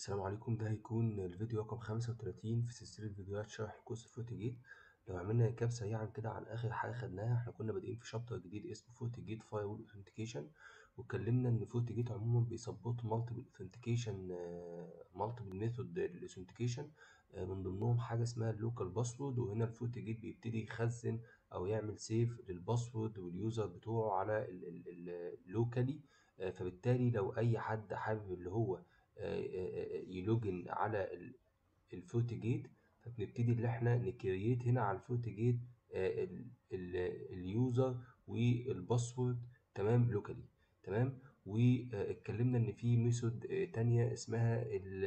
السلام عليكم ده هيكون الفيديو رقم 35 في سلسلة فيديوهات شرح كورس فورتيجيت لو عملنا ريكاب سريعا كده عن آخر حاجة خدناها احنا كنا بادئين في شابتر جديد اسمه فورتيجيت فاير اوثنتيكيشن واتكلمنا ان فورتيجيت عموما بيسبورت مالتيبل اوثنتيكيشن مالتيبل ميثود للاوثنتيكيشن من ضمنهم حاجة اسمها اللوكال باسورد وهنا الفورتيجيت بيبتدي يخزن او يعمل سيف للباسورد واليوزر بتوعه على اللوكالي فبالتالي لو اي حد حابب اللي هو يلوجن على الفورتيجيت فبنبتدي ان احنا نكريت هنا على الفورتيجيت اليوزر والباسورد تمام لوكالي تمام واتكلمنا ان في ميثود تانية اسمها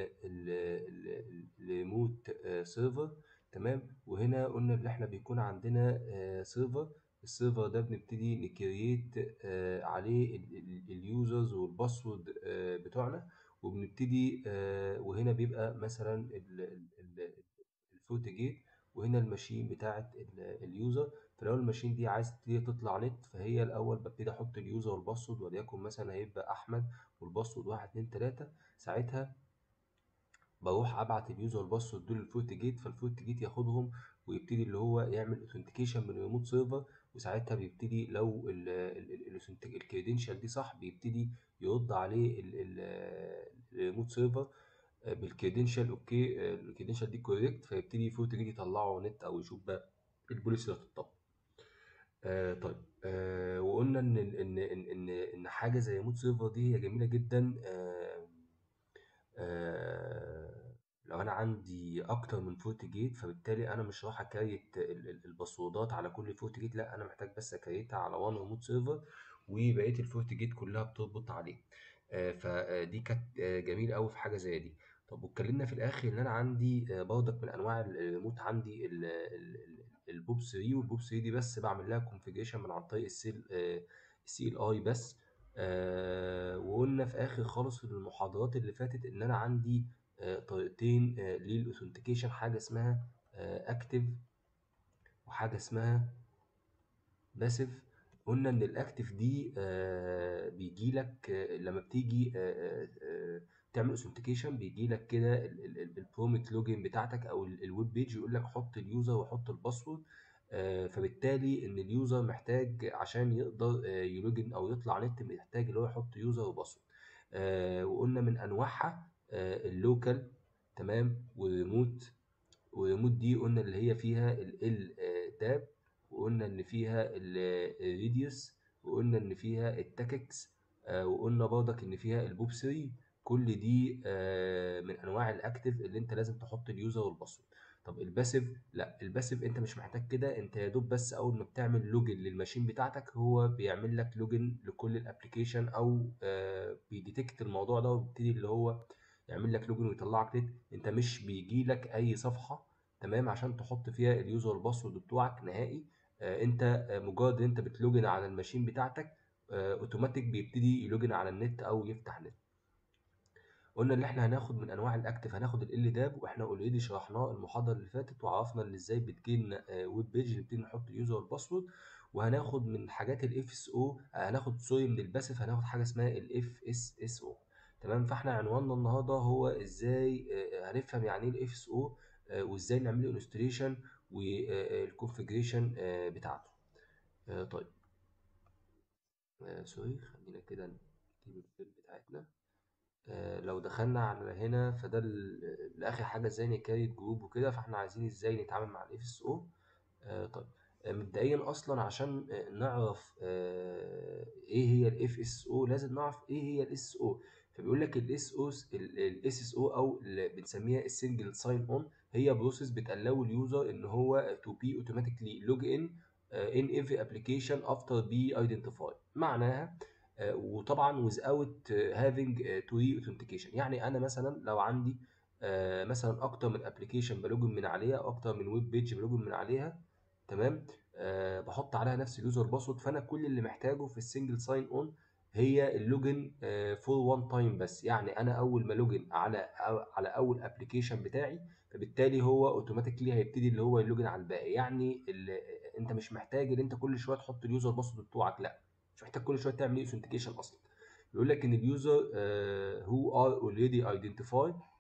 الريموت سيرفر تمام وهنا قلنا ان احنا بيكون عندنا سيرفر السيرفر ده بنبتدي نكريت عليه اليوزرز والباسورد بتوعنا وبنبتدي وهنا بيبقى مثلا الفورتيجيت وهنا الماشين بتاعت اليوزر فلو الماشين دي عايز تبتدي تطلع نت فهي الاول ببتدي احط اليوزر والباسورد وليكن مثلا هيبقى احمد والباسورد واحد اتنين تلاته ساعتها بروح ابعت اليوزر والباسورد دول للفورتيجيت فالفورتيجيت ياخدهم ويبتدي اللي هو يعمل اوثنتيكيشن من الريموت سيرفر وساعتها بيبتدي لو الكريدنشال دي صح بيبتدي يرد عليه الريموت سيرفر بالكريدنشال اوكي الكريدنشال دي كوريكت فيبتدي فورتيجيت يطلعه نت او يشوف بقى البوليسي اللي هتطبق آه طيب آه وقلنا ان ان ان ان, إن حاجه زي ريموت سيرفر دي هي جميله جدا آه آه لو انا عندي اكتر من فورتيجيت فبالتالي انا مش راح اكريت الباسوردات على كل فورتيجيت لا انا محتاج بس اكريتها على وان ريموت سيرفر وبقيه الفورتيجيت كلها بتربط عليه آه فدي كانت جميله قوي في حاجه زي دي طب واتكلمنا في الاخر ان انا عندي برضك من انواع الريموت عندي البوب 3 والبوب 3 دي بس بعمل لها كونفيجريشن من عن طريق السي السي ال اي بس آه وقلنا في اخر خالص في المحاضرات اللي فاتت ان انا عندي آه طريقتين آه للاوثنتيكيشن حاجه اسمها اكتف وحاجه اسمها باسيف قلنا ان الاكتف دي بيجي لك لما بتيجي تعمل اوثنتيكيشن بيجي لك كده البرومت لوجين بتاعتك او الويب بيج يقول لك حط اليوزر وحط الباسورد فبالتالي ان اليوزر محتاج عشان يقدر يلوجن او يطلع نت محتاج اللي هو يحط يوزر وباسورد وقلنا من انواعها اللوكال تمام والريموت والريموت دي قلنا اللي هي فيها ال تاب وقلنا ان فيها الريديوس وقلنا ان فيها التاككس وقلنا برضك ان فيها البوب 3 كل دي من انواع الاكتف اللي انت لازم تحط اليوزر والباسورد طب الباسيف لا الباسيف انت مش محتاج كده انت يا دوب بس اول ما بتعمل لوجن للماشين بتاعتك هو بيعمل لك لوجن لكل الابلكيشن او بيديتكت الموضوع ده وبيبتدي اللي هو يعمل لك لوجن ويطلعك نت انت مش بيجي لك اي صفحه تمام عشان تحط فيها اليوزر والباسورد بتوعك نهائي انت مجرد انت بتلوجن على الماشين بتاعتك اوتوماتيك بيبتدي يلوجن على النت او يفتح نت قلنا ان احنا هناخد من انواع الاكتف هناخد ال داب واحنا اوريدي شرحناه المحاضره اللي فاتت وعرفنا ان ازاي بتجيلنا ويب بيج نبتدي نحط اليوزر والباسورد وهناخد من حاجات الاف اس او هناخد سوري من الباسف هناخد حاجه اسمها الاف اس اس او تمام فاحنا عنواننا النهارده هو ازاي هنفهم يعني ايه الاف اس او وازاي نعمل له انستليشن والكونفجريشن بتاعته طيب سوري خلينا كده نجيب الفيل بتاعتنا لو دخلنا على هنا فده لاخر حاجه ازاي نكريت جروب وكده فاحنا عايزين ازاي نتعامل مع الاف اس او طيب مبدئيا اصلا عشان نعرف ايه هي الاف اس او لازم نعرف ايه هي الاس او فبيقول لك الاس او الاس اس او او اللي بنسميها السنجل ساين اون هي بروسيس بتالاو اليوزر ان هو تو بي اوتوماتيكلي لوج ان ان every application after be identified معناها وطبعا without having to re-authentication يعني انا مثلا لو عندي مثلا اكتر من ابلكيشن بلوجن من عليها او اكتر من ويب بيج بلوجن من عليها تمام أه بحط عليها نفس اليوزر باسورد فانا كل اللي محتاجه في السنجل ساين اون هي اللوجن فور وان تايم بس يعني انا اول ما لوجن على أو على اول ابلكيشن بتاعي فبالتالي هو اوتوماتيكلي هيبتدي اللي هو يلوجن على الباقي يعني انت مش محتاج ان انت كل شويه تحط اليوزر باسورد بتوعك لا مش محتاج كل شويه تعمل ايه اوثنتيكيشن اصلا يقول لك ان اليوزر هو ار اوريدي ايدنتيفايد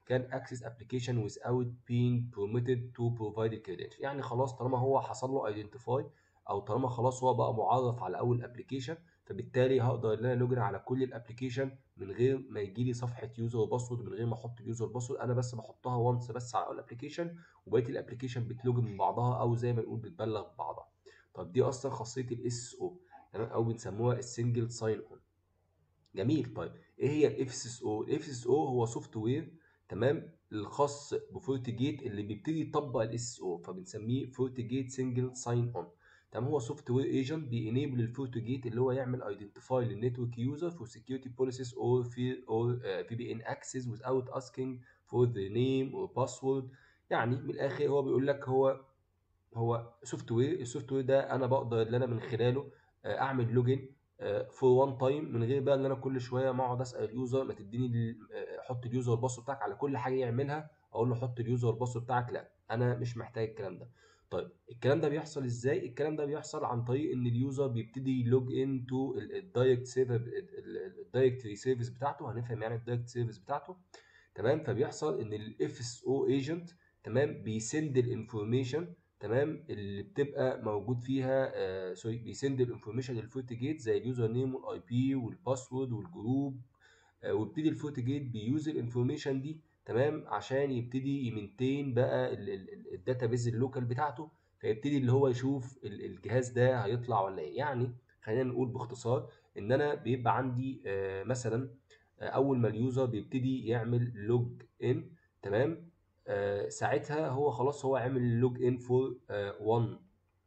can access application without being permitted to provide a credential يعني خلاص طالما هو حصل له identify او طالما خلاص هو بقى معرف على اول ابلكيشن فبالتالي هقدر ان انا لوجن على كل الابلكيشن من غير ما يجي لي صفحه يوزر وباسورد من غير ما احط اليوزر والباسورد انا بس بحطها وانس بس على اول ابلكيشن وبقيه الابلكيشن بتلوجن من بعضها او زي ما نقول بتبلغ بعضها طب دي اصلا خاصيه الاس او تمام او بنسموها السنجل ساين اون جميل طيب ايه هي الاف اس او الاف اس او هو سوفت وير تمام الخاص بفورتيجيت اللي بيبتدي يطبق الاس او فبنسميه فورتيجيت سنجل ساين اون تمام هو سوفت وير ايجنت بينيبل الفورتيجيت اللي هو يعمل ايدنتيفاي للنتورك يوزر فور سكيورتي بوليسيز اور في اور في بي ان اكسس without asking for the name or password يعني من الاخر هو بيقول لك هو هو سوفت وير السوفت وير ده انا بقدر ان انا من خلاله اعمل لوجن فور وان تايم من غير بقى ان انا كل شويه ما اقعد اسال اليوزر ما تديني حط اليوزر والباسورد بتاعك على كل حاجه يعملها اقول له حط اليوزر والباسورد بتاعك لا انا مش محتاج الكلام ده طيب الكلام ده بيحصل ازاي الكلام ده بيحصل عن طريق ان اليوزر بيبتدي يلوج ان تو الدايركت سيرفر الدايركتري سيرفيس بتاعته هنفهم يعني الدايركت سيرفيس بتاعته تمام فبيحصل ان الاف اس او ايجنت تمام بيسند الانفورميشن تمام اللي بتبقى موجود فيها آه سوري بيسند الانفورميشن للفورتيجيت زي اليوزر نيم والاي بي والباسورد والجروب آه ويبتدي الفورتيجيت بيوز الانفورميشن دي تمام عشان يبتدي يمنتين بقى الداتابيز اللوكال بتاعته فيبتدي اللي هو يشوف الجهاز ده هيطلع ولا ايه يعني خلينا نقول باختصار ان انا بيبقى عندي آه مثلا اول ما اليوزر بيبتدي يعمل لوج ان تمام آه ساعتها هو خلاص هو عامل لوج ان فور 1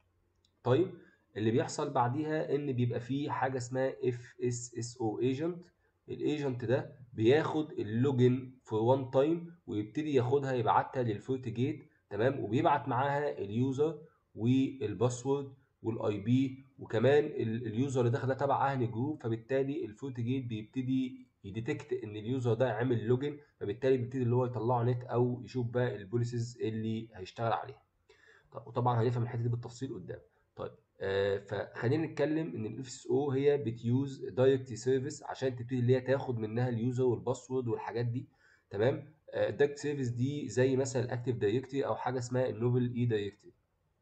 طيب اللي بيحصل بعديها ان بيبقى فيه حاجه اسمها اف اس اس او ايجنت الايجنت ده بياخد اللوجن فور 1 تايم ويبتدي ياخدها يبعتها للفورتيجيت تمام وبيبعت معاها اليوزر والباسورد والاي بي وكمان اليوزر اللي داخل ده تبع اهل جروب فبالتالي الفورتيجيت بيبتدي يديتكت ان اليوزر ده عامل لوجن فبالتالي بيبتدي اللي هو يطلعه نت او يشوف بقى البوليسز اللي هيشتغل عليها طب وطبعا هنفهم الحته دي بالتفصيل قدام طيب آه فخلينا نتكلم ان الاف اس او هي بتيوز دايركت سيرفيس عشان تبتدي اللي هي تاخد منها اليوزر والباسورد والحاجات دي تمام الدايركت آه سيرفيس دي زي مثلا الاكتيف دايركتري او حاجه اسمها النوفل اي دايركتري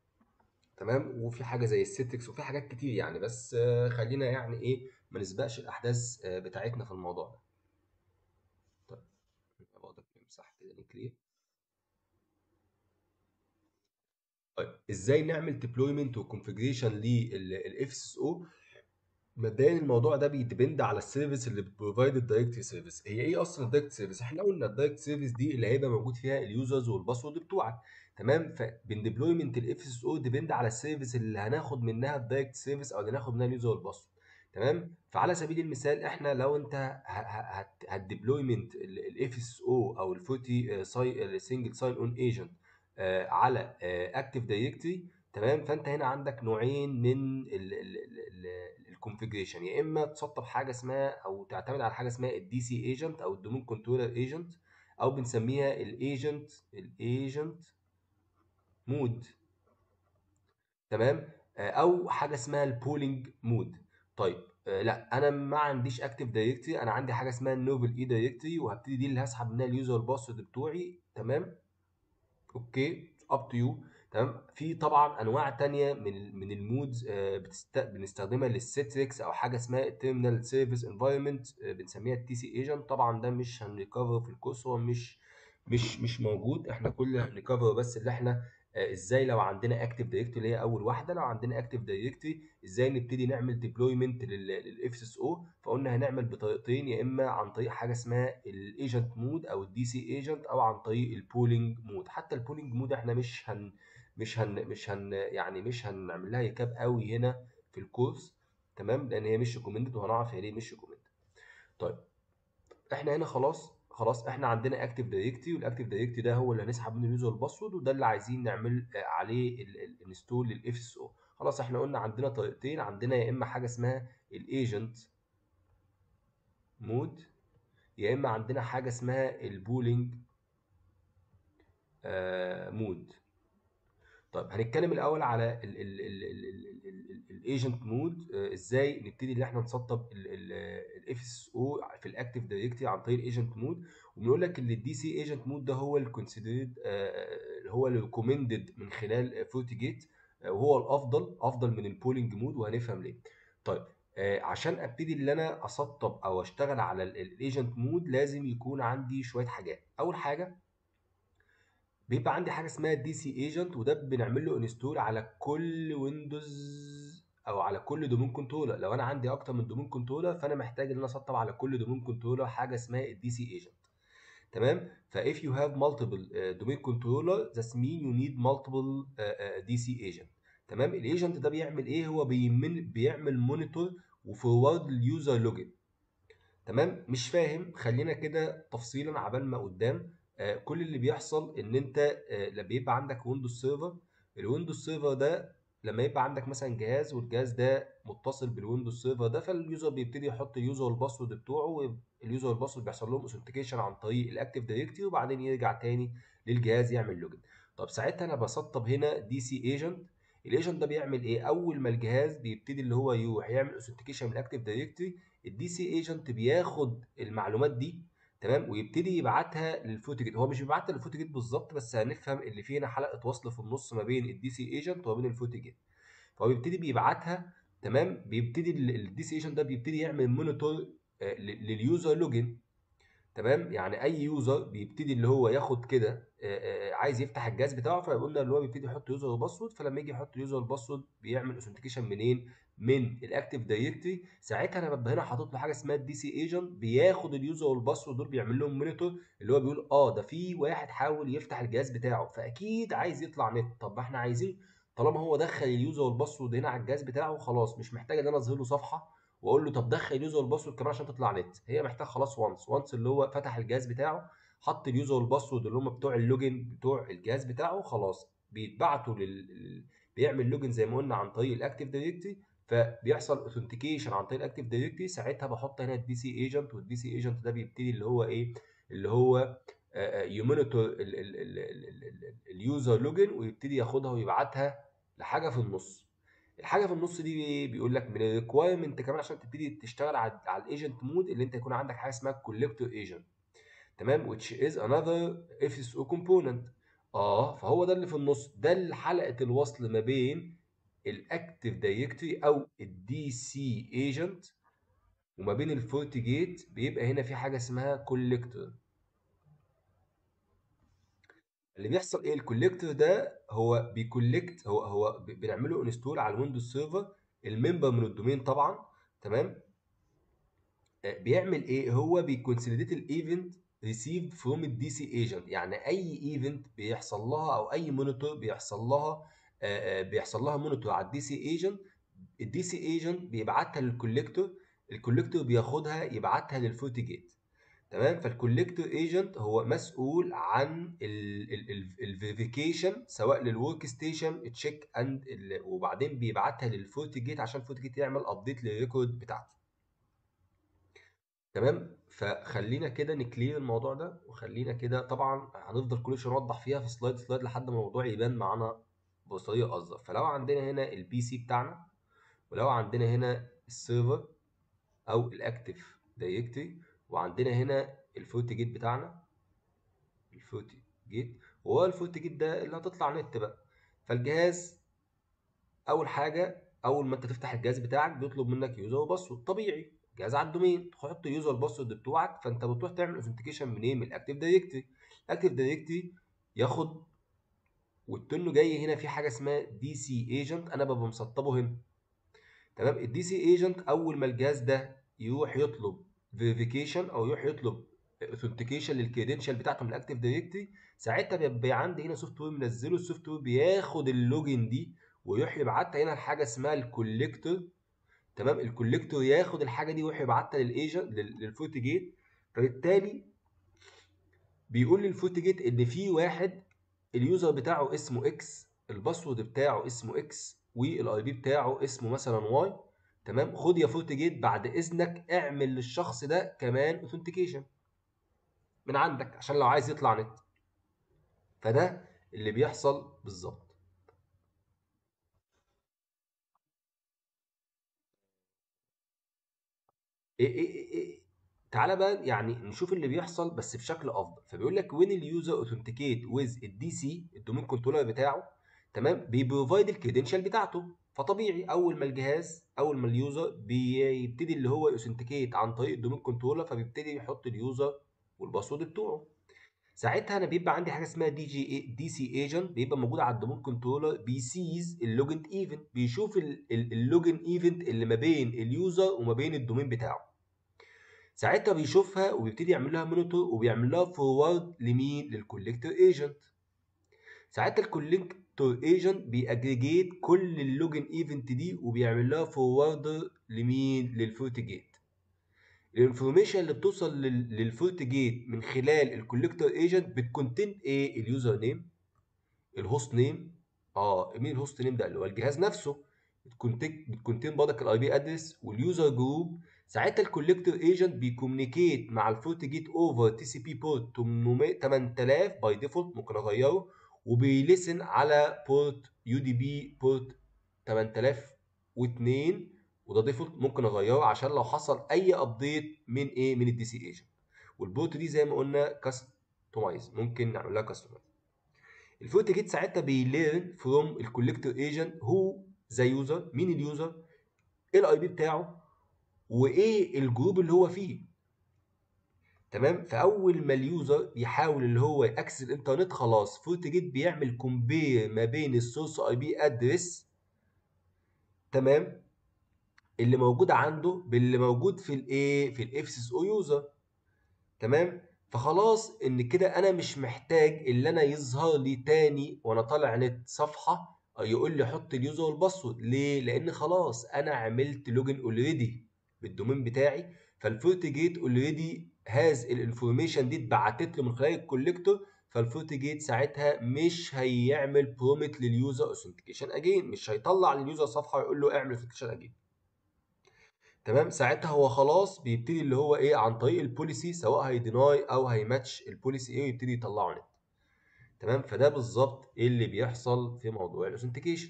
تمام وفي حاجه زي السيتكس وفي حاجات كتير يعني بس آه خلينا يعني ايه ما نسبقش الاحداث بتاعتنا في الموضوع ده طيب برضك نمسح كده نكلير طيب ازاي نعمل ديبلويمنت وكونفيجريشن للاف اس او مبدئيا الموضوع ده بيديبند على السيرفيس اللي بتبروفايد الدايركت سيرفيس هي ايه اصلا الدايركت سيرفيس احنا قلنا الدايركت سيرفيس دي اللي هيبقى موجود فيها اليوزرز والباسورد بتوعك تمام فبنديبلويمنت الاف اس او ديبند على السيرفيس اللي هناخد منها الدايركت سيرفيس او اللي هناخد منها اليوزر والباسورد تمام فعلى سبيل المثال احنا لو انت هتديبلويمنت الاف اس او او الفوتي سنجل ساين اون ايجنت على اكتيف دايركتري تمام فانت هنا عندك نوعين من الكونفيجريشن يا اما تسطب حاجه اسمها او تعتمد على حاجه اسمها الدي سي ايجنت او الدومين كنترولر ايجنت او بنسميها الايجنت الايجنت مود تمام او حاجه اسمها البولينج مود طيب آه لا انا ما عنديش اكتيف دايركتري انا عندي حاجه اسمها النوفل اي دايركتري وهبتدي دي اللي هسحب منها اليوزر الباسورد بتوعي تمام اوكي اب تو يو تمام في طبعا انواع تانية من من المودز آه بتست... بنستخدمها للسيتريكس او حاجه اسمها التيرمينال سيرفيس انفايرمنت آه بنسميها التي سي ايجنت طبعا ده مش هنكفر في الكورس هو مش مش مش موجود احنا كل اللي هنكفر بس اللي احنا ازاي لو عندنا اكتيف دايركتوري اللي هي اول واحده لو عندنا اكتيف دايركتوري ازاي نبتدي نعمل ديبلويمنت للاف اس او فقلنا هنعمل بطريقتين يا اما عن طريق حاجه اسمها الايجنت مود او الدي سي ايجنت او عن طريق البولينج مود حتى البولينج مود احنا مش هن مش هن مش هن يعني مش هنعمل لها ريكاب قوي هنا في الكورس تمام لان هي مش ريكومندد وهنعرف هي ليه مش ريكومندد طيب احنا هنا خلاص خلاص احنا عندنا اكتيف دايركتري والاكتيف دايركتري ده هو اللي هنسحب منه اليوزر الباسورد وده اللي عايزين نعمل عليه الانستول للاف اس او خلاص احنا قلنا عندنا طريقتين عندنا يا اما حاجه اسمها الايجنت مود يا اما عندنا حاجه اسمها البولينج آه مود طيب هنتكلم الاول على الايجنت مود ازاي نبتدي ان احنا نسطب الاف اس او في الاكتيف دايركتري عن طريق الايجنت مود وبنقول لك ان الدي سي ايجنت مود ده هو الكونسيدرد هو الريكومندد من خلال فورتيجيت وهو الافضل افضل من البولينج مود وهنفهم ليه طيب آه، عشان ابتدي ان انا اسطب او اشتغل على الايجنت مود لازم يكون عندي شويه حاجات اول حاجه بيبقى عندي حاجه اسمها دي سي ايجنت وده بنعمل له انستول على كل ويندوز او على كل دومين كنترولر لو انا عندي اكتر من دومين كنترولر فانا محتاج ان انا اسطب على كل دومين كنترولر حاجه اسمها الدي سي ايجنت تمام ف if you have multiple uh, domain controller that mean you need multiple uh, uh, DC agent تمام الايجنت ده بيعمل ايه هو بيمن بيعمل مونيتور وفورورد اليوزر لوجن تمام مش فاهم خلينا كده تفصيلا عبال ما قدام آه كل اللي بيحصل ان انت آه لما يبقى عندك ويندوز سيرفر الويندوز سيرفر ده لما يبقى عندك مثلا جهاز والجهاز ده متصل بالويندوز سيرفر ده فاليوزر بيبتدي يحط اليوزر والباسورد بتوعه اليوزر والباسورد بيحصل لهم اوثنتيكيشن عن طريق الاكتيف دايركتري وبعدين يرجع تاني للجهاز يعمل لوجن طب ساعتها انا بسطب هنا دي سي ايجنت الايجنت ده بيعمل ايه اول ما الجهاز بيبتدي اللي هو يروح يعمل اوثنتيكيشن من الاكتيف دايركتري الدي سي ايجنت بياخد المعلومات دي تمام ويبتدي يبعتها للفوتجيت هو مش بيبعتها للفوتجيت بالظبط بس هنفهم اللي فيه هنا حلقه وصل في النص ما بين الدي سي ايجنت وما بين الفوتجيت فهو بيبتدي بيبعتها تمام بيبتدي الدي سي ايجنت ده بيبتدي يعمل مونيتور لليوزر لوجن تمام يعني اي يوزر بيبتدي اللي هو ياخد كده عايز يفتح الجهاز بتاعه فقلنا اللي هو بيبتدي يحط يوزر وباسورد فلما يجي يحط يوزر وباسورد بيعمل اوثنتيكيشن منين من الاكتيف دايركتري ساعتها انا ببقى هنا حاطط له حاجه اسمها الدي سي ايجنت بياخد اليوزر والباسورد دول بيعمل لهم مونيتور اللي هو بيقول اه ده في واحد حاول يفتح الجهاز بتاعه فاكيد عايز يطلع نت طب ما احنا عايزين طالما هو دخل اليوزر والباسورد هنا على الجهاز بتاعه خلاص مش محتاج ان انا اظهر له صفحه واقول له طب دخل اليوزر والباسورد كمان عشان تطلع نت هي محتاج خلاص وانس وانس اللي هو فتح الجهاز بتاعه حط اليوزر والباسورد اللي هم بتوع اللوجن بتوع الجهاز بتاعه خلاص بيتبعتوا لل بيعمل لوجن زي ما قلنا عن طريق الاكتيف دايركتري فبيحصل اوثنتيكيشن عن طريق الاكتيف دايركتري ساعتها بحط هنا الدي سي ايجنت والدي سي ايجنت ده بيبتدي اللي هو ايه اللي هو يمونيتور اليوزر لوجن ويبتدي ياخدها ويبعتها لحاجه في النص الحاجه في النص دي بيقول لك من الريكوايرمنت كمان عشان تبتدي تشتغل على على الايجنت مود اللي انت يكون عندك حاجه اسمها كولكتور ايجنت تمام which is another FSO component اه فهو ده اللي في النص ده حلقه الوصل ما بين الاكتيف دايركتوري او الدي سي ايجنت وما بين الفورتيجيت بيبقى هنا في حاجه اسمها كولكتور اللي بيحصل ايه الكوليكتور ده هو بيكولكت هو هو بنعمله انستول على الويندوز سيرفر الممبر من الدومين طبعا تمام بيعمل ايه هو بيكونسوليديت الايفنت ريسيفد فروم الدي سي ايجنت يعني اي ايفنت بيحصل لها او اي مونيتور بيحصل لها بيحصل لها مونيتور على الدي سي ايجنت الدي سي ايجنت بيبعتها للكوليكتور الكوليكتور بياخدها يبعتها للفوتيجيت تمام فالكوليكتور ايجنت هو مسؤول عن الفيريفيكيشن سواء للورك ستيشن تشيك اند وبعدين بيبعتها للفورتيجيت عشان الفورتيجيت يعمل ابديت للريكورد بتاعته تمام فخلينا كده نكلير الموضوع ده وخلينا كده طبعا هنفضل كل شويه نوضح فيها في سلايد سلايد لحد ما الموضوع يبان معانا بطريقه افضل فلو عندنا هنا البي سي بتاعنا ولو عندنا هنا السيرفر او الاكتيف دايركتري وعندنا هنا الفوت جيت بتاعنا الفوت جيت وهو الفوت جيت ده اللي هتطلع نت بقى فالجهاز اول حاجه اول ما انت تفتح الجهاز بتاعك بيطلب منك يوزر وباسورد طبيعي جهاز على الدومين تحط اليوزر والباسورد بتوعك فانت بتروح تعمل اوثنتيكيشن منين من الاكتيف دايركتري الاكتيف دايركتري ياخد والتنه جاي هنا في حاجه اسمها دي سي ايجنت انا ببقى مسطبه هنا تمام الدي سي ايجنت اول ما الجهاز ده يروح يطلب فيريفيكيشن او يروح يطلب اوثنتيكيشن للكريدنشال بتاعته من الاكتيف دايركتري ساعتها بيبقى عندي هنا سوفت وير منزله السوفت وير بياخد اللوجن دي ويروح يبعتها هنا لحاجه اسمها الكوليكتور تمام الكوليكتور ياخد الحاجه دي ويروح يبعتها للايجنت للفوت جيت فبالتالي بيقول للفوت جيت ان في واحد اليوزر بتاعه اسمه اكس الباسورد بتاعه اسمه اكس والاي بي بتاعه اسمه مثلا واي تمام خد يا فوت جيت بعد اذنك اعمل للشخص ده كمان اوثنتيكيشن من عندك عشان لو عايز يطلع نت فده اللي بيحصل بالظبط إيه إيه إيه إيه تعالى بقى يعني نشوف اللي بيحصل بس بشكل افضل فبيقول لك وين اليوزر اوثنتيكيت ويز الدي سي الدومين كنترولر بتاعه تمام بيبروفايد الكريدنشال بتاعته فطبيعي اول ما الجهاز اول ما اليوزر بيبتدي اللي هو اوثنتيكيت عن طريق الدومين كنترولر فبيبتدي يحط اليوزر والباسورد بتوعه ساعتها انا بيبقى عندي حاجه اسمها دي جي دي سي ايجنت بيبقى موجود على الدومين كنترولر بيسيز اللوجن ايفنت بيشوف اللوجن ايفنت اللي ما بين اليوزر وما بين الدومين بتاعه ساعتها بيشوفها وبيبتدي يعمل لها مونيتور وبيعمل لها فورورد لمين للكوليكتور ايجنت ساعتها الكوليكتور ايجنت بيأجريجيت كل اللوجن ايفنت دي وبيعمل لها فورورد لمين للفورتيجيت الانفورميشن اللي بتوصل للفورتيجيت من خلال الكوليكتور ايجنت بتكونتين ايه اليوزر نيم الهوست نيم اه مين الهوست نيم ده اللي هو الجهاز نفسه بتكونتين بتكونتين برضك الاي بي ادرس واليوزر جروب ساعتها الكوليكتور ايجنت بيكومينيكيت مع الفورتيجيت اوفر تي سي بي بورت 800 8000 باي ديفولت ممكن اغيره وبيلسن على بورت يو دي بي بورت 8002 وده ديفولت ممكن اغيره عشان لو حصل اي ابديت من ايه من الدي سي ايجنت والبورت دي زي ما قلنا كاستمايز ممكن نعمل لها كاستمايز الفورتيجيت ساعتها بيليرن فروم الكوليكتور ايجنت هو ذا يوزر مين اليوزر ايه الاي بي بتاعه وايه الجروب اللي هو فيه تمام فاول ما اليوزر يحاول اللي هو ياكسس الانترنت خلاص فورتيجيت بيعمل كومبير ما بين السورس اي بي ادرس تمام اللي موجود عنده باللي موجود في الايه في الاف اس او يوزر تمام فخلاص ان كده انا مش محتاج اللي انا يظهر لي تاني وانا طالع نت صفحه يقول لي حط اليوزر والباسورد ليه لان خلاص انا عملت لوجن اوريدي بالدومين بتاعي فالفورتيجيت اوريدي هاز الانفورميشن دي اتبعتت له من خلال الكوليكتور فالفورتيجيت ساعتها مش هيعمل بروميت لليوزر اوثنتيكيشن اجين مش هيطلع لليوزر صفحه ويقول له اعمل اوثنتيكيشن اجين تمام ساعتها هو خلاص بيبتدي اللي هو ايه عن طريق البوليسي سواء هيديناي او هيماتش البوليسي ايه ويبتدي يطلعه نت تمام فده بالظبط ايه اللي بيحصل في موضوع الاوثنتيكيشن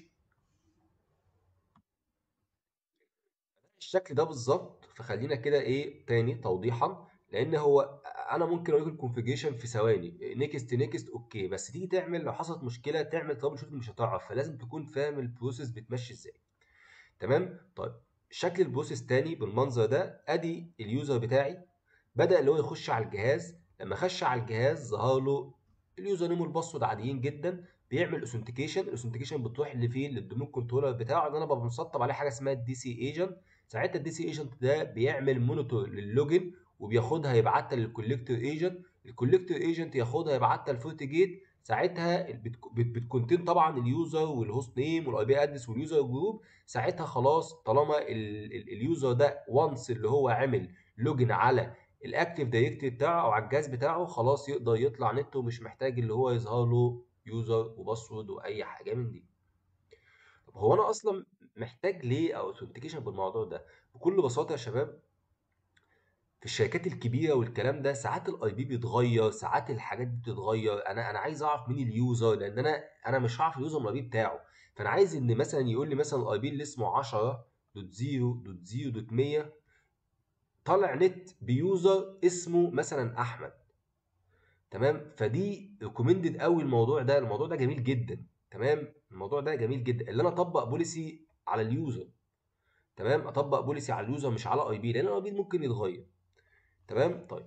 الشكل ده بالظبط فخلينا كده ايه تاني توضيحا لان هو انا ممكن اقول الكونفيجريشن في ثواني نيكست نيكست اوكي بس تيجي تعمل لو حصلت مشكله تعمل ترابل شوتنج مش هتعرف فلازم تكون فاهم البروسيس بتمشي ازاي تمام طيب شكل البروسيس تاني بالمنظر ده ادي اليوزر بتاعي بدا اللي هو يخش على الجهاز لما خش على الجهاز ظهر له اليوزر نيم والباسورد عاديين جدا بيعمل اوثنتيكيشن الاوثنتيكيشن بتروح لفين للدومين كنترولر بتاعه ان انا ببقى مسطب عليه حاجه اسمها الدي سي ايجنت ساعتها الدي سي ايجنت ده بيعمل مونيتور للوجن وبياخدها يبعتها للكوليكتور ايجنت الكوليكتور ايجنت ياخدها يبعتها للفورتيجيت ساعتها بتكونتين طبعا اليوزر والهوست نيم والاي بي ادرس واليوزر جروب ساعتها خلاص طالما اليوزر ده وانس اللي هو عمل لوجن على الاكتيف دايركتري بتاعه او على الجهاز بتاعه خلاص يقدر يطلع نت ومش محتاج اللي هو يظهر له يوزر وباسورد واي حاجه من دي طب هو انا اصلا محتاج ليه او اوثنتيكيشن بالموضوع ده بكل بساطه يا شباب في الشركات الكبيره والكلام ده ساعات الاي بي بيتغير ساعات الحاجات دي بتتغير انا انا عايز اعرف مين اليوزر لان انا انا مش هعرف اليوزر من الاي بي بتاعه فانا عايز ان مثلا يقول لي مثلا الاي بي اللي اسمه 10.0.0.100 طالع نت بيوزر اسمه مثلا احمد تمام فدي ريكومندد قوي الموضوع ده الموضوع ده جميل جدا تمام الموضوع ده جميل جدا اللي انا اطبق بوليسي على اليوزر تمام اطبق بوليسي على اليوزر مش على اي بي لان الاي بي ممكن يتغير تمام طيب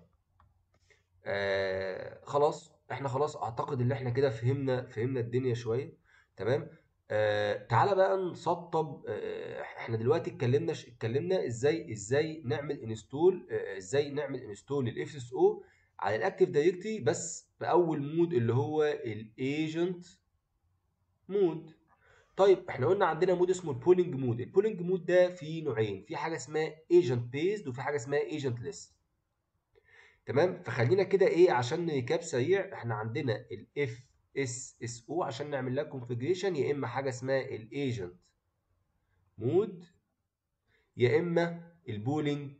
آه خلاص احنا خلاص اعتقد ان احنا كده فهمنا فهمنا الدنيا شويه تمام آه تعالى بقى نسطب آه احنا دلوقتي اتكلمنا اتكلمنا ازاي ازاي نعمل انستول آه ازاي نعمل انستول للاف اس او على الاكتيف دايركتري بس باول مود اللي هو الايجنت مود طيب احنا قلنا عندنا مود اسمه البولينج مود البولينج مود ده فيه نوعين في حاجه اسمها ايجنت بيزد وفي حاجه اسمها ايجنت ليست تمام فخلينا كده ايه عشان ريكاب سريع احنا عندنا الاف اس اس او عشان نعمل لها كونفيجريشن يا اما حاجه اسمها الايجنت مود يا اما البولينج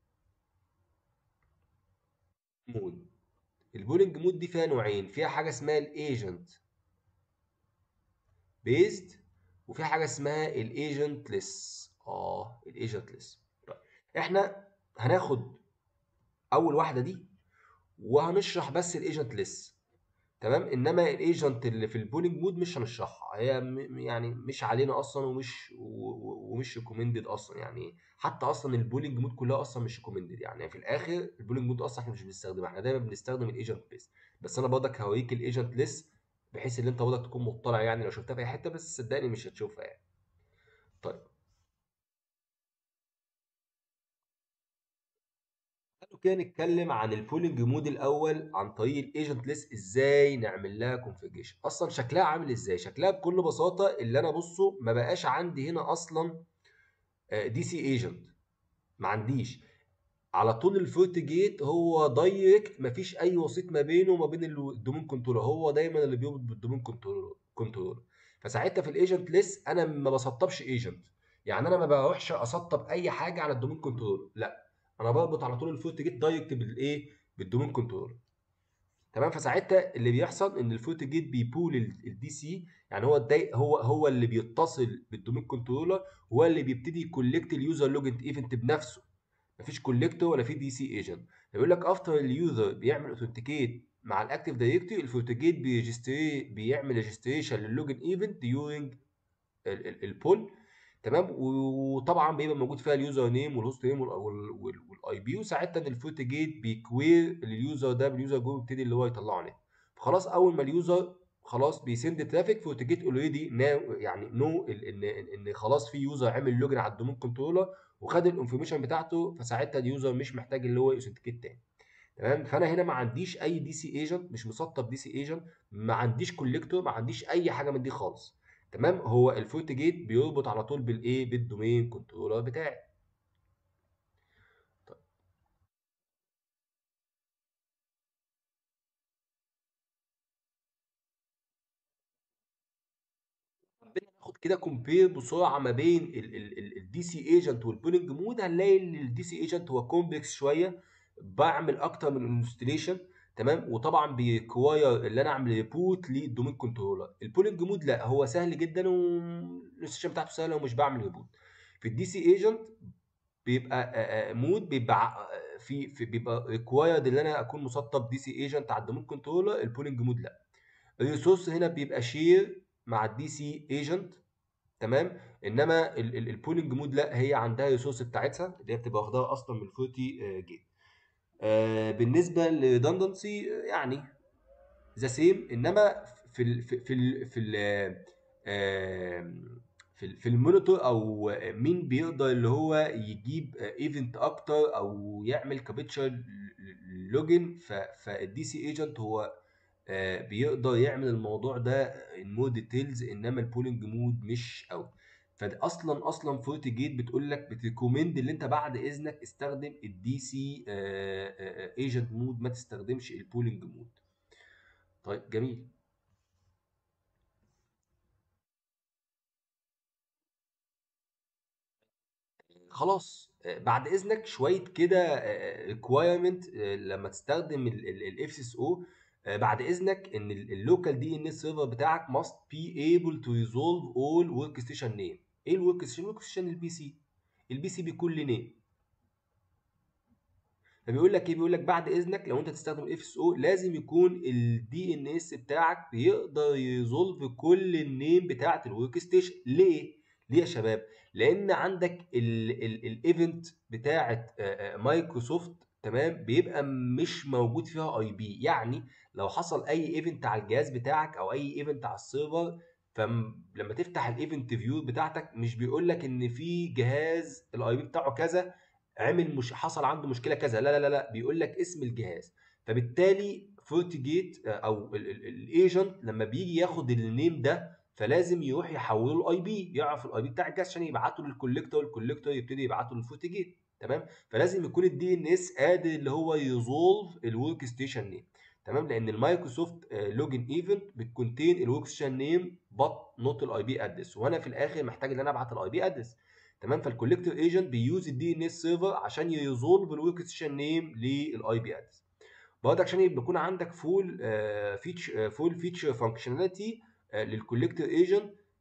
مود البولينج مود دي فيها نوعين فيها حاجه اسمها الايجنت بيزد وفي حاجه اسمها الايجنت ليس اه الايجنت ليس طيب احنا هناخد اول واحده دي وهنشرح بس الايجنت ليس تمام انما الايجنت اللي في البولينج مود مش هنشرحها هي م- يعني مش علينا اصلا ومش و- و- ومش ريكومندد اصلا يعني حتى اصلا البولينج مود كلها اصلا مش ريكومندد يعني في الاخر البولينج مود اصلا احنا مش بنستخدمها احنا دايما بنستخدم الايجنت ليس بس انا برضك هوريك الايجنت ليس بحيث ان انت برضك تكون مطلع يعني لو شفتها في اي حته بس صدقني مش هتشوفها يعني طيب تعالوا كده نتكلم عن البولينج مود الاول عن طريق الايجنت ليس ازاي نعمل لها كونفيجريشن اصلا شكلها عامل ازاي شكلها بكل بساطه اللي انا بصه ما بقاش عندي هنا اصلا دي سي ايجنت ما عنديش على طول الفوت جيت هو دايركت مفيش اي وسيط ما بينه وما بين الدومين كنترولر هو دايما اللي بيربط بالدومين كنترولر كنترولر فساعتها في الايجنت ليس انا ما بسطبش ايجنت يعني انا ما بروحش اسطب اي حاجه على الدومين كنترولر لا انا بربط على طول الفوت جيت دايركت بالايه بالدومين كنترولر تمام فساعتها اللي بيحصل ان الفوت جيت بيبول الدي سي يعني هو الداي هو هو اللي بيتصل بالدومين كنترولر هو اللي بيبتدي يكولكت اليوزر لوجن ايفنت بنفسه مفيش كولكتور ولا في دي سي ايجنت بيقول لك افتر اليوزر بيعمل اوثنتيكيت مع الاكتيف دايركتوري الفوتوجيت بيجستري بيعمل ريجستريشن للوجن ايفنت ديورنج البول تمام وطبعا بيبقى موجود فيها اليوزر نيم والهوست نيم والاي بي وساعتها الفوتوجيت بيكوير اليوزر ده باليوزر جوه يبتدي اللي هو يطلعه نت فخلاص اول ما اليوزر خلاص بيسند ترافيك فوتوجيت اوريدي ناو يعني نو ان ان خلاص في يوزر عمل لوجن على الدومين كنترولر وخد الانفورميشن بتاعته فساعتها اليوزر مش محتاج اللي هو يوثنتيكيت تاني تمام فانا هنا ما عنديش اي دي سي ايجنت مش مسطب دي سي ايجنت ما عنديش كوليكتور ما عنديش اي حاجه من دي خالص تمام هو الفوت جيت بيربط على طول بالايه بالدومين كنترولر بتاعي طيب. حبينا ناخد كده كومبير بسرعه ما بين الدي سي ايجنت والبولينج مود هنلاقي ان الدي سي ايجنت هو كومبلكس شويه بعمل اكتر من انستليشن تمام وطبعا بيكواير اللي انا اعمل ريبوت للدومين كنترولر البولينج مود لا هو سهل جدا والانستليشن بتاعته سهله ومش بعمل ريبوت في الدي سي ايجنت بيبقى مود بيبقى في, في بيبقى ريكوايرد ان انا اكون مسطب دي سي ايجنت على الدومين كنترولر البولينج مود لا الريسورس هنا بيبقى شير مع الدي سي ايجنت تمام انما البولينج مود لا هي عندها ريسورس بتاعتها اللي هي بتبقى واخداها اصلا من الفوتي جيت آه بالنسبه للريدندنسي يعني ذا سيم انما في ال في ال في ال في ال في, في المونيتور او مين بيقدر اللي هو يجيب ايفنت اكتر او يعمل كابتشر لوجن فالدي سي ايجنت هو بيقدر يعمل الموضوع ده ان مود ديتيلز انما البولينج مود مش قوي فاصلا اصلا فورتي جيت بتقول لك بتريكومند اللي انت بعد اذنك استخدم الدي سي ايجنت مود ما تستخدمش البولينج مود طيب جميل خلاص بعد اذنك شويه كده ريكوايرمنت لما تستخدم الاف اس او بعد اذنك ان اللوكال دي ان اس سيرفر بتاعك must be able to resolve all work station name ايه الورك ستيشن الورك ستيشن البي سي البي سي بيكون له نيم فبيقول لك ايه بيقول لك بعد اذنك لو انت تستخدم اف اس او لازم يكون الدي ان اس بتاعك بيقدر يريزولف كل النيم بتاعه الورك ستيشن ليه ليه يا شباب لان عندك الايفنت بتاعه مايكروسوفت تمام بيبقى مش موجود فيها اي بي يعني لو حصل اي ايفنت على الجهاز بتاعك او اي ايفنت على السيرفر فلما تفتح الايفنت فيو بتاعتك مش بيقول لك ان في جهاز الاي بي بتاعه كذا عمل مش حصل عنده مشكله كذا لا لا لا بيقول لك اسم الجهاز فبالتالي فورتي جيت او الايجنت لما بيجي ياخد النيم ده فلازم يروح يحوله الاي بي يعرف الاي بي بتاع الجهاز عشان يبعته للكوليكتور الكوليكتور يبتدي يبعته للفورتي جيت تمام فلازم يكون الدي ان اس قادر اللي هو يزولف الورك ستيشن نيم تمام لان المايكروسوفت لوجن ايفنت بتكونتين الورك ستيشن نيم بط نوت الاي بي ادرس وانا في الاخر محتاج ان انا ابعت الاي بي ادرس تمام فالكوليكتور ايجنت بيوز الدي ان اس سيرفر عشان يريزولف الورك ستيشن نيم للاي بي ادرس برضك عشان يبقى يكون عندك فول فيتش فول فيتشر فانكشناليتي للكوليكتور ايجنت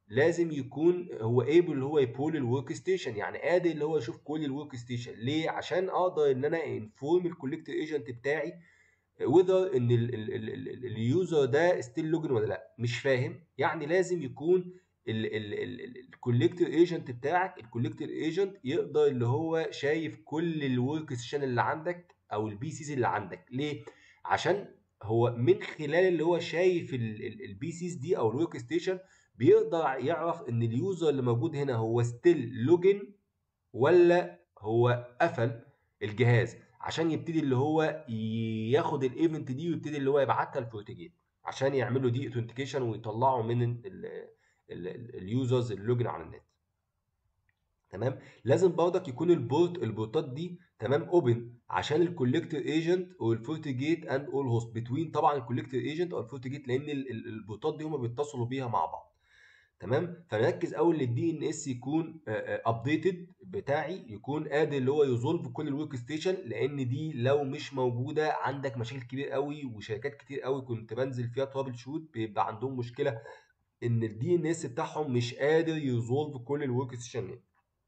لازم يكون هو ايبل اللي هو يبول الورك ستيشن يعني قادر اللي هو يشوف كل الورك ستيشن ليه عشان اقدر ان انا انفورم الكوليكتور ايجنت بتاعي وذر ان اليوزر ده ستيل لوجن ولا لا مش فاهم يعني لازم يكون الكوليكتور ايجنت بتاعك الكوليكتور ايجنت يقدر اللي هو شايف كل الورك ستيشن اللي عندك او البي سيز اللي عندك ليه عشان هو من خلال اللي هو شايف البي سيز دي او الورك ستيشن بيقدر يعرف ان اليوزر اللي موجود هنا هو ستيل لوجن ولا هو قفل الجهاز عشان يبتدي اللي هو ياخد الايفنت دي ويبتدي اللي هو يبعتها لفورتيجيت عشان يعملوا دي اوثنتيكيشن ويطلعوا من اليوزرز اللوجن على النت تمام لازم برضك يكون البورت البورتات دي تمام اوبن عشان الكوليكتور ايجنت والفورتيجيت اند اول هوست بتوين طبعا الكوليكتور ايجنت او الفورتيجيت لان البورتات دي هما بيتصلوا بيها مع بعض تمام فنركز قوي ان الدي ان اس يكون ابديتد بتاعي يكون قادر اللي هو يزولف كل الورك ستيشن لان دي لو مش موجوده عندك مشاكل كبير قوي وشركات كتير قوي كنت بنزل فيها ترابل شوت بيبقى عندهم مشكله ان الدي ان اس بتاعهم مش قادر يزولف كل الورك ستيشن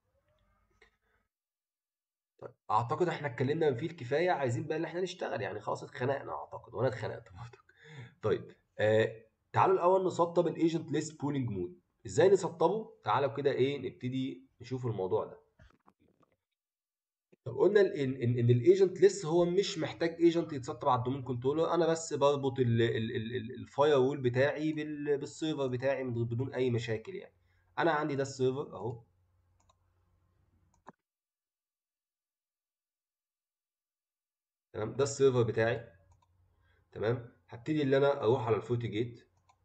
طيب اعتقد احنا اتكلمنا فيه الكفايه عايزين بقى ان احنا نشتغل يعني خلاص اتخنقنا اعتقد وانا اتخنقت برضه طيب آه تعالوا الاول نسطب الايجنت ليست بولينج مود ازاي نسطبه تعالوا كده ايه نبتدي نشوف الموضوع ده طب قلنا ان ان, إن الايجنت ليست هو مش محتاج ايجنت يتسطب على الدومين كنترولر انا بس بربط الفاير وول بتاعي بالسيرفر بتاعي من بدون اي مشاكل يعني انا عندي ده السيرفر اهو تمام ده السيرفر بتاعي تمام هبتدي ان انا اروح على الفوتي جيت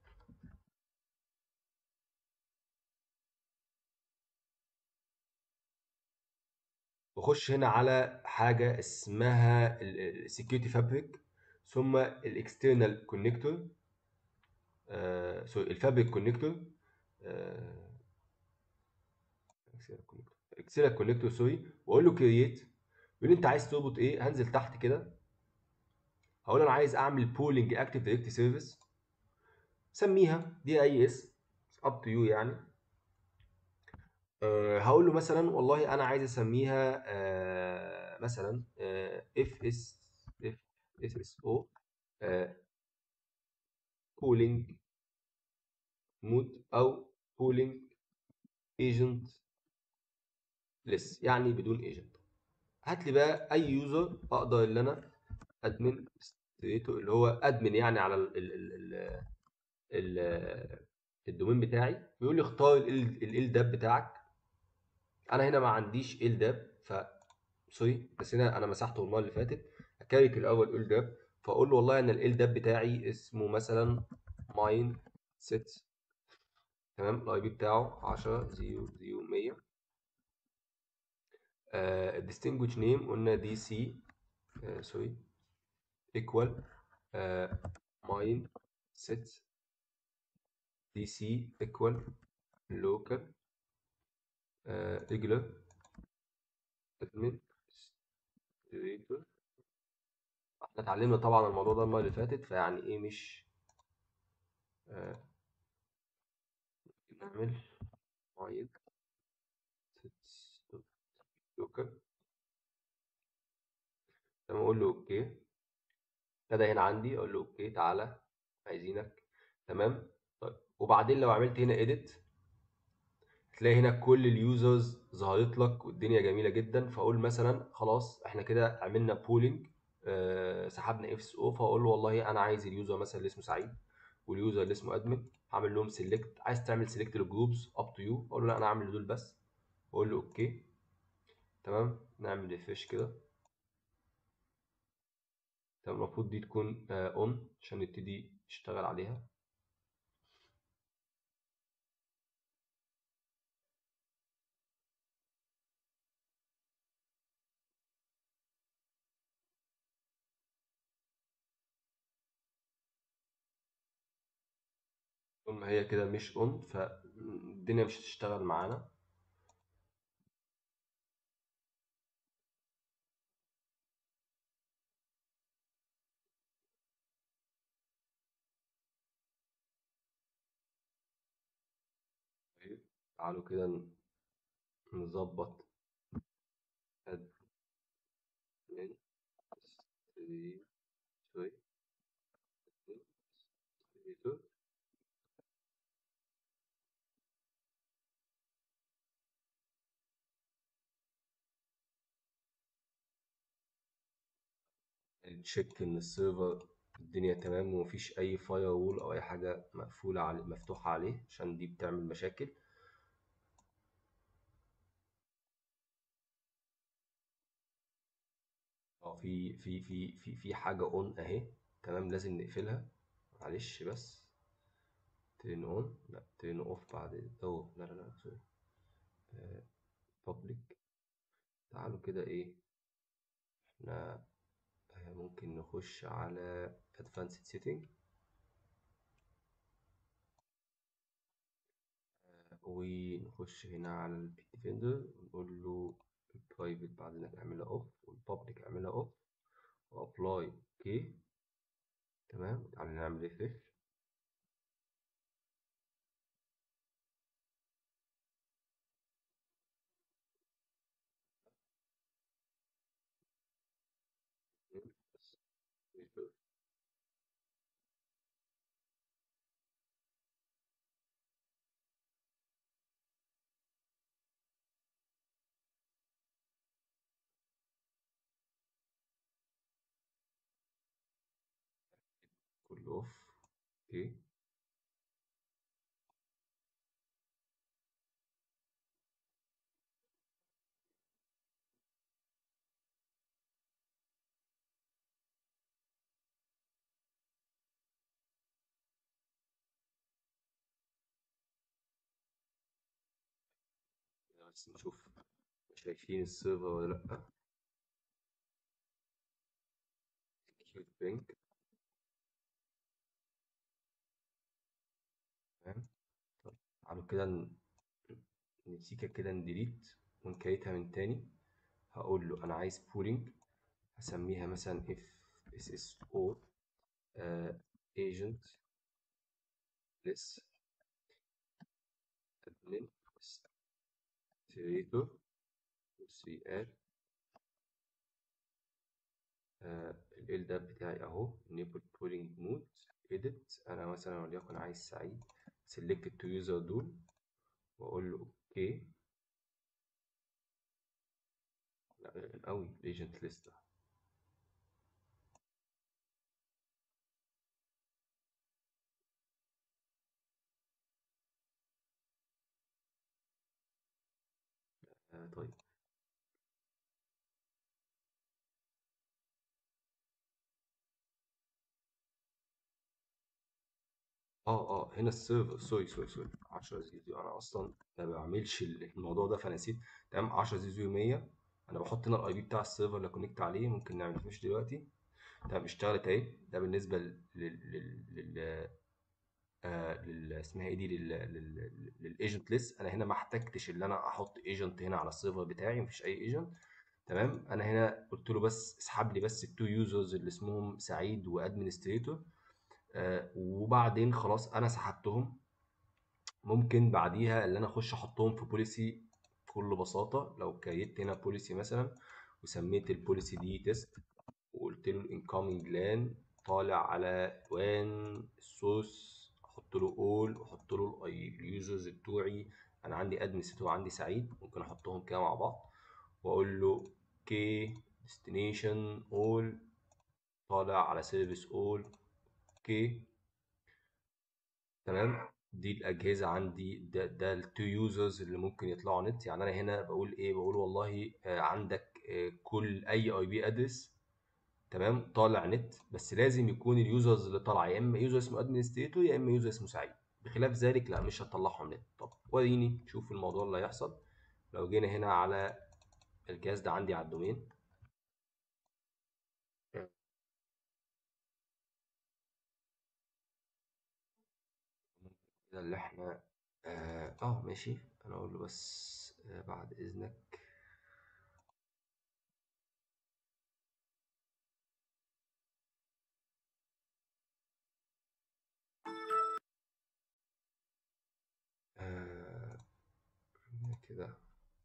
واخش هنا على حاجه اسمها السكيورتي فابريك ثم الاكسترنال كونكتور سوري الفابريك كونكتور اكسترنال كونكتور سوري واقول له كرييت يقول لي انت عايز تربط ايه هنزل تحت كده هقول انا عايز اعمل بولينج اكتيف دايركت سيرفيس سميها دي اي اس اب تو يو يعني أه هقول له مثلا والله انا عايز اسميها أه مثلا اف اس اف اس اس او بولينج مود او بولينج ايجنت لس يعني بدون ايجنت هات لي بقى اي يوزر اقدر ان انا ادمن اللي هو ادمن يعني على ال ال ال ال الدومين بتاعي بيقول لي اختار ال داب بتاعك انا هنا ما عنديش ال داب ف سوري بس هنا انا مسحته المره اللي فاتت هكريت الاول ال داب فاقول له والله انا ال داب بتاعي اسمه مثلا ماين سيت تمام الاي بي بتاعه 10 0 0 100 الديستنجوش نيم قلنا دي سي سوري ايكوال ماين سيت دي سي ايكوال لوكال ريجولار ادمن ادمنستريتور احنا اتعلمنا طبعا الموضوع ده المره اللي فاتت فيعني ايه مش آه نعمل ماين سيت لوكال لما اقول له اوكي ابتدى هنا عندي اقول له اوكي تعالى عايزينك تمام طيب وبعدين لو عملت هنا edit تلاقي هنا كل اليوزرز ظهرت لك والدنيا جميله جدا فاقول مثلا خلاص احنا كده عملنا بولينج أه سحبنا اف اس او فاقول له والله انا عايز اليوزر مثلا اللي اسمه سعيد واليوزر اللي اسمه ادمن هعمل لهم سيلكت عايز تعمل سيلكت للجروبس اب تو يو اقول له لا انا هعمل دول بس اقول له اوكي تمام نعمل ريفرش كده تمام المفروض دي تكون اون uh, عشان نبتدي نشتغل عليها طول ما هي كده مش اون فالدنيا مش هتشتغل معانا تعالوا كده ن- نظبط admin administrator نشيك ان السيرفر الدنيا تمام ومفيش اي فاير وول او اي حاجه مقفوله عليه مفتوحه عليه عشان دي بتعمل مشاكل اه في في في في في حاجه اون اهي تمام لازم نقفلها معلش بس ترين اون لا ترين اوف بعد اوه لا لا لا سوري بابليك تعالوا كده ايه احنا آه، ممكن نخش على advanced setting ونخش هنا على البيت ديفندر ونقول له البرايفت بعدين نعملها اوف والبابليك اعملها اوف وابلاي اوكي تمام تعالى نعمل ريفريش بس ريفريش كله اوف اوكي كده بس نشوف شايفين السيرفر ولا لا كيوت بينك تمام طب تعالوا كده ن- نسيكها كده نديليت ونكريتها من تاني هقول له انا عايز بولينج هسميها مثلا اف اس اس او agent less admin administrator سي ال ال ده بتاعي اهو enable polling mode edit انا مثلا وليكن عايز سعيد select التو يوزر دول واقول له اوكي لا غير قوي الايجنت ليست آه طيب اه اه هنا السيرفر سوري سوري سوري 10 زيرو انا اصلا ما بعملش الموضوع ده فنسيت تمام 10 زيرو 100 انا بحط هنا الاي بي بتاع السيرفر اللي كونكت عليه ممكن نعمل فيش دلوقتي تمام اشتغلت اهي ده بالنسبه لل لل لل آه لل اسمها ايه دي للايجنت ليست انا هنا ما احتجتش ان انا احط ايجنت هنا على السيرفر بتاعي مفيش اي ايجنت تمام انا هنا قلت له بس اسحب لي بس التو يوزرز اللي اسمهم سعيد وادمنستريتور آه وبعدين خلاص انا سحبتهم ممكن بعديها اللي انا اخش احطهم في بوليسي بكل بساطه لو كريت هنا بوليسي مثلا وسميت البوليسي دي تيست وقلت له الانكoming لان طالع على وان السورس احط له اول واحط له اليوزرز بتوعي انا عندي ادمنستريتور وعندي سعيد ممكن احطهم كده مع بعض واقول له كي ديستنيشن اول طالع على سيرفيس اول اوكي تمام دي الاجهزه عندي ده ده التو يوزرز اللي ممكن يطلعوا نت يعني انا هنا بقول ايه بقول والله آه، عندك آه، كل اي اي بي ادرس تمام طالع نت بس لازم يكون اليوزرز اللي طالعه يا اما يوزر اسمه ادمنستريتور يا اما يوزر اسمه سعيد بخلاف ذلك لا مش هتطلعهم نت طب وريني شوف الموضوع اللي هيحصل لو جينا هنا على الجهاز ده عندي على الدومين كده اللي احنا اه آه، ماشي انا اقول له بس آه بعد اذنك آه كده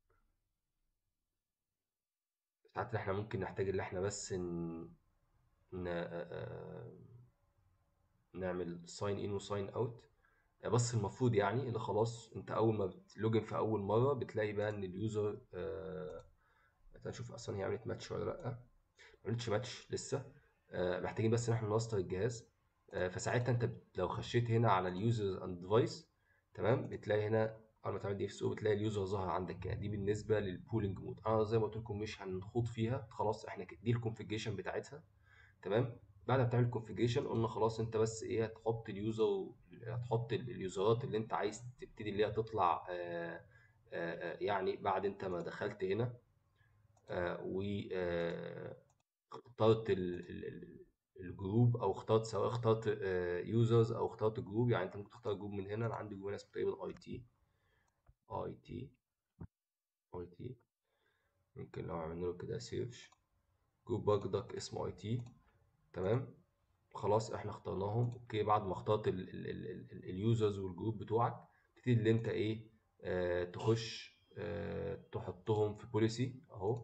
ساعات احنا ممكن نحتاج ان احنا بس ن... ن... آه، نعمل ساين ان وساين اوت بس المفروض يعني ان خلاص انت اول ما بتلوجن في اول مره بتلاقي بقى ان اليوزر آه نشوف اصلا هي عملت ماتش ولا لا ما عملتش ماتش لسه آه محتاجين بس ان احنا نوصل الجهاز آه فساعتها انت بت- لو خشيت هنا على اليوزر اند ديفايس تمام بتلاقي هنا اول ما تعمل دي اف اس او بتلاقي اليوزر ظهر عندك هنا دي بالنسبه للبولينج مود انا زي ما قلت لكم مش هنخوض فيها خلاص احنا ك- دي الكونفيجريشن بتاعتها تمام بعد ما تعمل كونفيجريشن قلنا خلاص انت بس ايه هتحط اليوزر و- هتحط ال- اليوزرات اللي انت عايز تبتدي اللي هي تطلع آه آه آه، يعني بعد انت ما دخلت هنا آه و آه، اخترت ال- ال- ال- الجروب او اخترت سواء اخترت يوزرز او اخترت جروب يعني انت ممكن تختار جروب من هنا انا عندي جروب هنا اسمه تقريبا اي تي اي تي اي تي ممكن لو عملنا له كده سيرش جروب برضك اسمه اي تي تمام خلاص احنا اخترناهم اوكي بعد ما اخترت اليوزرز والجروب بتوعك تبتدي اللي انت ايه آه تخش آه تحطهم في بوليسي اهو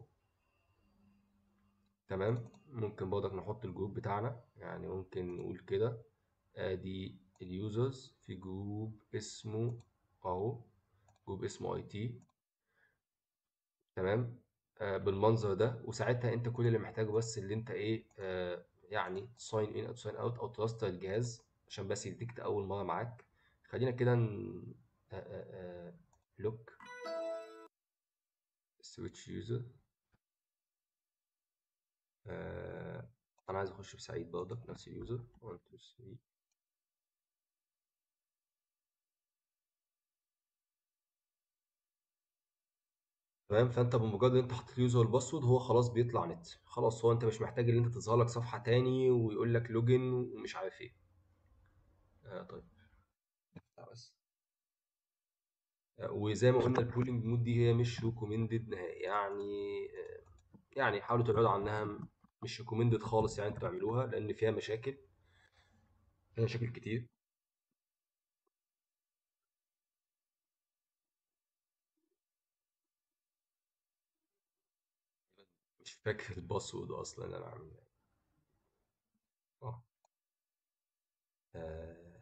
تمام ممكن برضك نحط الجروب بتاعنا يعني ممكن نقول كده ادي اليوزرز في جروب اسمه اهو جروب اسمه اي تي تمام آه بالمنظر ده وساعتها انت كل اللي محتاجه بس اللي انت ايه آه يعني ساين ان او ساين اوت او تراستر الجهاز عشان بس يديكت اول مره معاك خلينا كده ن... آه آه آه لوك سويتش يوزر آه انا عايز اخش بسعيد برضك نفس اليوزر 1 2 3 تمام فانت بمجرد ان انت حطيت اليوزر والباسورد هو خلاص بيطلع نت خلاص هو انت مش محتاج ان انت تظهر لك صفحه تاني ويقول لك لوجن ومش عارف ايه آه طيب لا بس آه وزي ما قلنا البولينج مود دي هي مش ريكومندد نهائي يعني آه يعني حاولوا تبعدوا عنها مش ريكومندد خالص يعني انتوا تعملوها لان فيها مشاكل فيها مشاكل كتير مش فاكر الباسورد اصلا اللي انا عامله اه آه،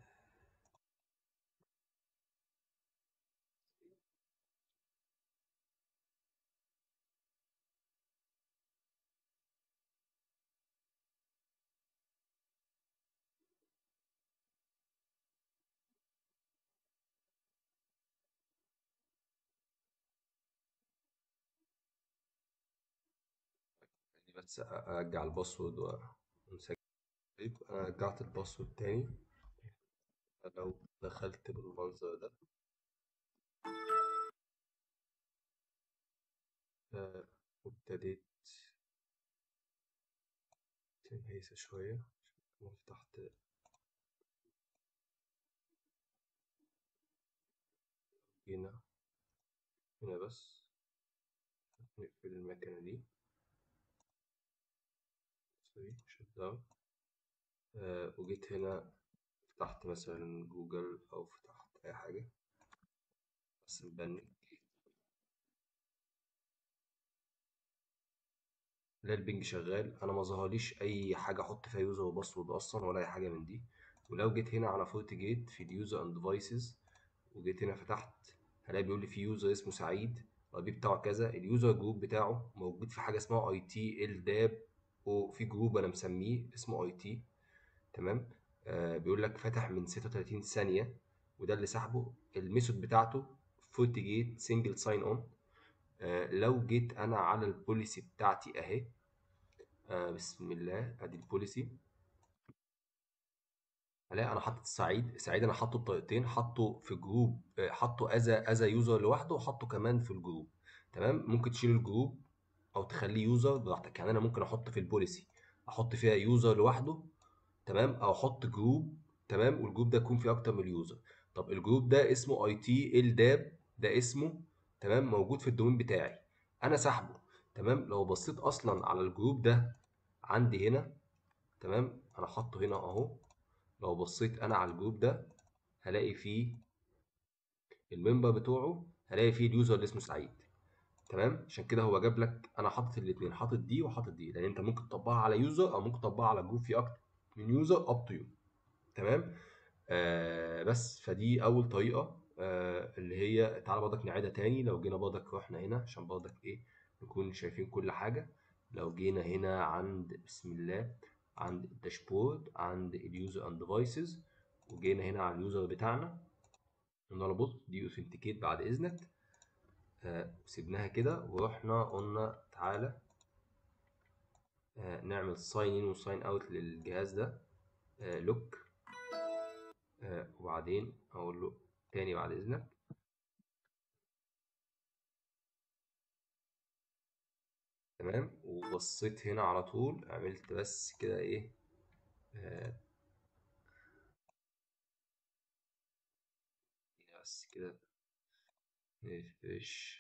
بس ارجع الباسورد وانسجل طيب انا رجعت الباسورد تاني لو دخلت بالمنظر ده آه، وابتديت تنهيسة شوية وفتحت هنا هنا بس نقفل المكنة دي سوري شت داون آه وجيت هنا فتحت مثلا جوجل أو فتحت أي حاجة بس مبنج لا البنج شغال أنا ما ظهرليش أي حاجة أحط فيها يوزر وباسورد أصلا ولا أي حاجة من دي ولو جيت هنا على فورت جيت في اليوزر أند ديفايسز وجيت هنا فتحت هلاقي بيقول لي في يوزر اسمه سعيد الاي بي بتاعه كذا اليوزر جروب بتاعه موجود في حاجه اسمها اي تي ال داب وفي جروب انا مسميه اسمه اي تي تمام آه بيقول لك فتح من 36 ثانيه وده اللي سحبه الميثود بتاعته فورت جيت سنجل ساين اون لو جيت انا على البوليسي بتاعتي اهي آه بسم الله ادي البوليسي هلاقي انا حاطط سعيد سعيد انا حاطه بطريقتين حاطه في جروب آه، حاطه از از يوزر لوحده وحاطه كمان في الجروب تمام ممكن تشيل الجروب او تخليه يوزر براحتك يعني انا ممكن احط في البوليسي احط فيها يوزر لوحده تمام او احط جروب تمام والجروب ده يكون فيه اكتر من يوزر طب الجروب ده اسمه اي تي ال داب ده اسمه تمام موجود في الدومين بتاعي انا سحبه تمام لو بصيت اصلا على الجروب ده عندي هنا تمام انا حاطه هنا اهو لو بصيت انا على الجروب ده هلاقي فيه الممبر بتوعه هلاقي فيه اليوزر اللي اسمه سعيد تمام عشان كده هو جاب لك انا حاطط الاثنين حاطط دي وحاطط دي لان انت ممكن تطبقها على يوزر او ممكن تطبقها على جروب فيه اكتر من يوزر اب تو يو تمام آه بس فدي اول طريقه آه اللي هي تعالى برضك نعيدها تاني لو جينا برضك رحنا هنا عشان برضك ايه نكون شايفين كل حاجه لو جينا هنا عند بسم الله عند الداشبورد عند اليوزر اند ديفايسز وجينا هنا على اليوزر بتاعنا قلنا له بص دي اوثنتيكيت بعد اذنك آه سيبناها كده ورحنا قلنا تعالى آه نعمل ساين ان وساين اوت للجهاز ده آه لوك آه وبعدين اقول له تاني بعد اذنك تمام وبصيت هنا على طول عملت بس كده ايه آه بس كده نفش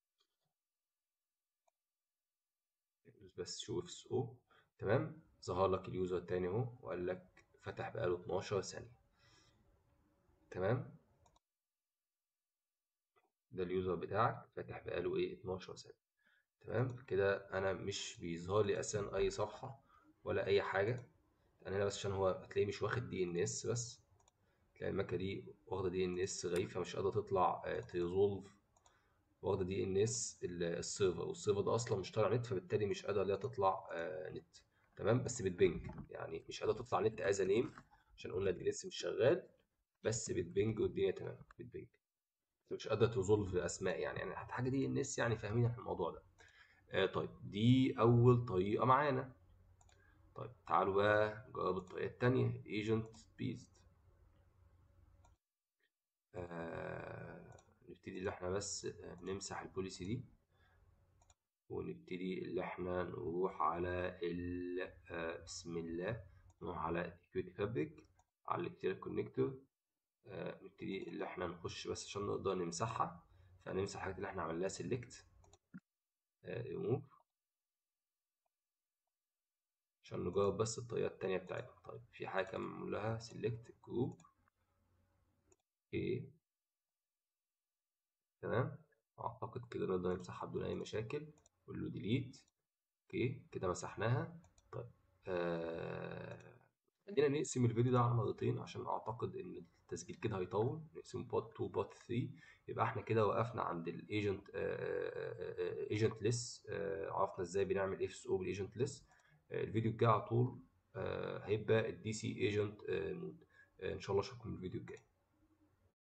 بس شو اف او تمام ظهر لك اليوزر التاني اهو وقال لك فتح بقاله 12 ثانية تمام ده اليوزر بتاعك فاتح بقاله ايه 12 ثانية تمام كده انا مش بيظهر لي اساسا اي صفحة ولا اي حاجة انا هنا بس عشان هو هتلاقيه مش واخد دي ان اس بس تلاقي المكنة دي واخدة دي ان اس غريب فمش قادرة تطلع تريزولف واخدة دي ان اس السيرفر والسيرفر ده اصلا مش طالع نت فبالتالي مش قادرة ليها تطلع نت تمام بس بتبنج يعني مش قادرة تطلع نت از نيم عشان قلنا الدي ان اس مش شغال بس بتبنج والدنيا تمام بتبنج مش قادرة تريزولف اسماء يعني يعني حتى حاجة دي ان اس يعني فاهمين احنا الموضوع ده آه طيب دي اول طريقة معانا طيب تعالوا بقى نجرب الطريقة التانية ايجنت بيست آه نبتدي اللي احنا بس نمسح البوليسي دي ونبتدي اللي احنا نروح على ال آه بسم الله نروح على security fabric على الاكتيريال كونكتور آه نبتدي اللي احنا نخش بس عشان نقدر نمسحها فنمسح الحاجات اللي احنا عملناها سيلكت ريموف عشان نجرب بس الطريقة التانية بتاعتنا طيب في حاجة كمان معمول لها سيلكت جروب اوكي تمام اعتقد كده نقدر نمسحها بدون اي مشاكل قول له ديليت اوكي كده مسحناها طيب آه... خلينا نقسم الفيديو ده على مرتين عشان اعتقد ان التسجيل كده هيطول نقسم بارت 2 بارت 3 يبقى احنا كده وقفنا عند الايجنت ايجنت ليس عرفنا ازاي بنعمل اف اس او بالايجنت ليس الفيديو الجاي على طول آه... هيبقى الدي سي ايجنت مود ان شاء الله اشوفكم الفيديو الجاي